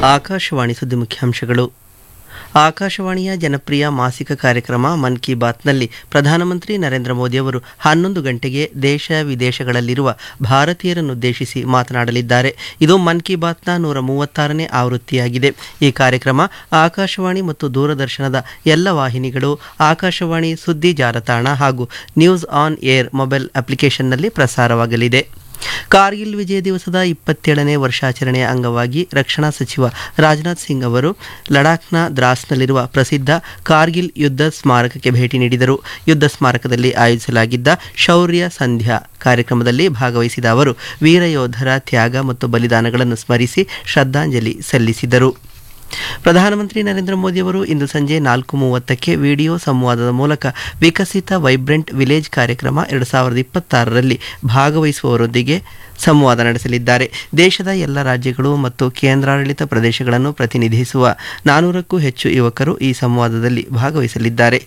ಆಕಾಶವಾಣಿ ಸುದ್ದಿ ಮುಖ್ಯಾಂಶಗಳು ಆಕಾಶವಾಣಿಯ ಜನಪ್ರಿಯ ಮಾಸಿಕ ಕಾರ್ಯಕ್ರಮ ಮನ್ ಕಿ ಬಾತ್ನಲ್ಲಿ ಪ್ರಧಾನಮಂತ್ರಿ ನರೇಂದ್ರ ಮೋದಿಯವರು ಹನ್ನೊಂದು ಗಂಟೆಗೆ ದೇಶ ವಿದೇಶಗಳಲ್ಲಿರುವ ಭಾರತೀಯರನ್ನುದ್ದೇಶಿಸಿ ಮಾತನಾಡಲಿದ್ದಾರೆ ಇದು ಮನ್ ಕಿ ಬಾತ್ನ ನೂರ ಮೂವತ್ತಾರನೇ ಆವೃತ್ತಿಯಾಗಿದೆ ಈ ಕಾರ್ಯಕ್ರಮ ಆಕಾಶವಾಣಿ ಮತ್ತು ದೂರದರ್ಶನದ ಎಲ್ಲ ವಾಹಿನಿಗಳು ಆಕಾಶವಾಣಿ ಸುದ್ದಿ ಜಾಲತಾಣ ಹಾಗೂ ನ್ಯೂಸ್ ಆನ್ ಏರ್ ಮೊಬೈಲ್ ಅಪ್ಲಿಕೇಶನ್ನಲ್ಲಿ ಪ್ರಸಾರವಾಗಲಿದೆ ಕಾರ್ಗಿಲ್ ವಿಜಯ ದಿವಸದ ಇಪ್ಪತ್ತೇಳನೇ ವರ್ಷಾಚರಣೆಯ ಅಂಗವಾಗಿ ರಕ್ಷಣಾ ಸಚಿವ ರಾಜನಾಥ್ ಸಿಂಗ್ ಅವರು ಲಡಾಖ್ನ ದ್ರಾಸ್ನಲ್ಲಿರುವ ಪ್ರಸಿದ್ಧ ಕಾರ್ಗಿಲ್ ಯುದ್ಧ ಸ್ಮಾರಕಕ್ಕೆ ಭೇಟಿ ನೀಡಿದರು ಯುದ್ಧ ಸ್ಮಾರಕದಲ್ಲಿ ಆಯೋಜಿಸಲಾಗಿದ್ದ ಶೌರ್ಯ ಸಂಧ್ಯಾ ಕಾರ್ಯಕ್ರಮದಲ್ಲಿ ಭಾಗವಹಿಸಿದ ಅವರು ವೀರ ಯೋಧರ ತ್ಯಾಗ ಮತ್ತು ಬಲಿದಾನಗಳನ್ನು ಸ್ಮರಿಸಿ ಶ್ರದ್ಧಾಂಜಲಿ ಸಲ್ಲಿಸಿದರು ಪ್ರಧಾನಮಂತ್ರಿ ನರೇಂದ್ರ ಮೋದಿಯವರು ಇಂದು ಸಂಜೆ ನಾಲ್ಕು ಮೂವತ್ತಕ್ಕೆ ವಿಡಿಯೋ ಸಂವಾದದ ಮೂಲಕ ವಿಕಸಿತ ವೈಬ್ರೆಂಟ್ ವಿಲೇಜ್ ಕಾರ್ಯಕ್ರಮ ಎರಡು ಸಾವಿರದ ಇಪ್ಪತ್ತಾರರಲ್ಲಿ ಭಾಗವಹಿಸುವವರೊಂದಿಗೆ ಸಂವಾದ ನಡೆಸಲಿದ್ದಾರೆ ದೇಶದ ಎಲ್ಲ ರಾಜ್ಯಗಳು ಮತ್ತು ಕೇಂದ್ರಾಡಳಿತ ಪ್ರದೇಶಗಳನ್ನು ಪ್ರತಿನಿಧಿಸುವ ನಾನೂರಕ್ಕೂ ಹೆಚ್ಚು ಯುವಕರು ಈ ಸಂವಾದದಲ್ಲಿ ಭಾಗವಹಿಸಲಿದ್ದಾರೆ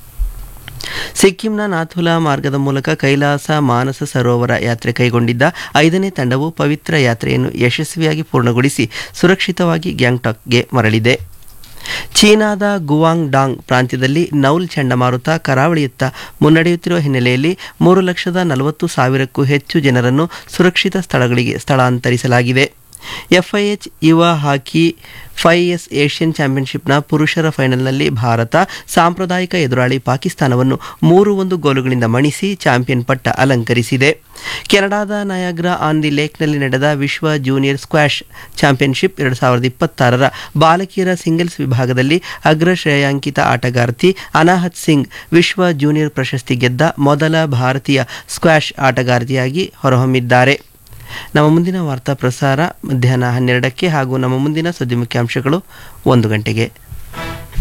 ಸಿಕ್ಕಿಂನ ನಾಥುಲಾ ಮಾರ್ಗದ ಮೂಲಕ ಕೈಲಾಸ ಮಾನಸ ಸರೋವರ ಯಾತ್ರೆ ಕೈಗೊಂಡಿದ್ದ ಐದನೇ ತಂಡವು ಪವಿತ್ರ ಯಾತ್ರೆಯನ್ನು ಯಶಸ್ವಿಯಾಗಿ ಪೂರ್ಣಗೊಳಿಸಿ ಸುರಕ್ಷಿತವಾಗಿ ಗ್ಯಾಂಗ್ಟಾಕ್ಗೆ ಮರಳಿದೆ ಚೀನಾದ ಗುವಾಂಗ್ ಡಾಂಗ್ ಪ್ರಾಂತ್ಯದಲ್ಲಿ ನೌಲ್ ಚಂಡಮಾರುತ ಕರಾವಳಿಯತ್ತ ಮುನ್ನಡೆಯುತ್ತಿರುವ ಹಿನ್ನೆಲೆಯಲ್ಲಿ ಮೂರು ಲಕ್ಷದ ನಲವತ್ತು ಸಾವಿರಕ್ಕೂ ಹೆಚ್ಚು ಜನರನ್ನು ಸುರಕ್ಷಿತ ಸ್ಥಳಗಳಿಗೆ ಸ್ಥಳಾಂತರಿಸಲಾಗಿದೆ ಎಫ್ಐಎಚ್ ಯುವ ಹಾಕಿ ಫೈ ಎಸ್ ಏಷ್ಯನ್ ಚಾಂಪಿಯನ್ಶಿಪ್ನ ಪುರುಷರ ಫೈನಲ್ನಲ್ಲಿ ಭಾರತ ಸಾಂಪ್ರದಾಯಿಕ ಎದುರಾಳಿ ಪಾಕಿಸ್ತಾನವನ್ನು ಮೂರು ಒಂದು ಗೋಲುಗಳಿಂದ ಮಣಿಸಿ ಚಾಂಪಿಯನ್ ಪಟ್ಟ ಅಲಂಕರಿಸಿದೆ ಕೆನಡಾದ ನಯಾಗ್ರಾ ಆನ್ ದಿ ಲೇಕ್ನಲ್ಲಿ ನಡೆದ ವಿಶ್ವ ಜೂನಿಯರ್ ಸ್ಕ್ವಾಷ್ ಚಾಂಪಿಯನ್ಶಿಪ್ ಎರಡು ಸಾವಿರದ ಇಪ್ಪತ್ತಾರರ ಬಾಲಕಿಯರ ಸಿಂಗಲ್ಸ್ ವಿಭಾಗದಲ್ಲಿ ಅಗ್ರ ಶ್ರೇಯಾಂಕಿತ ಆಟಗಾರ್ತಿ ಅನಾಹತ್ ಸಿಂಗ್ ವಿಶ್ವ ಜೂನಿಯರ್ ಪ್ರಶಸ್ತಿ ಗೆದ್ದ ಮೊದಲ ಭಾರತೀಯ ಸ್ಕ್ವಾಷ್ ಆಟಗಾರ್ತಿಯಾಗಿ ಹೊರಹೊಮ್ಮಿದ್ದಾರೆ ನಮ್ಮ ಮುಂದಿನ ವಾರ್ತಾ ಪ್ರಸಾರ ಮಧ್ಯಾಹ್ನ ಹನ್ನೆರಡಕ್ಕೆ ಹಾಗೂ ನಮ್ಮ ಮುಂದಿನ ಸುದ್ದಿ ಮುಖ್ಯಾಂಶಗಳು ಒಂದು ಗಂಟೆಗೆ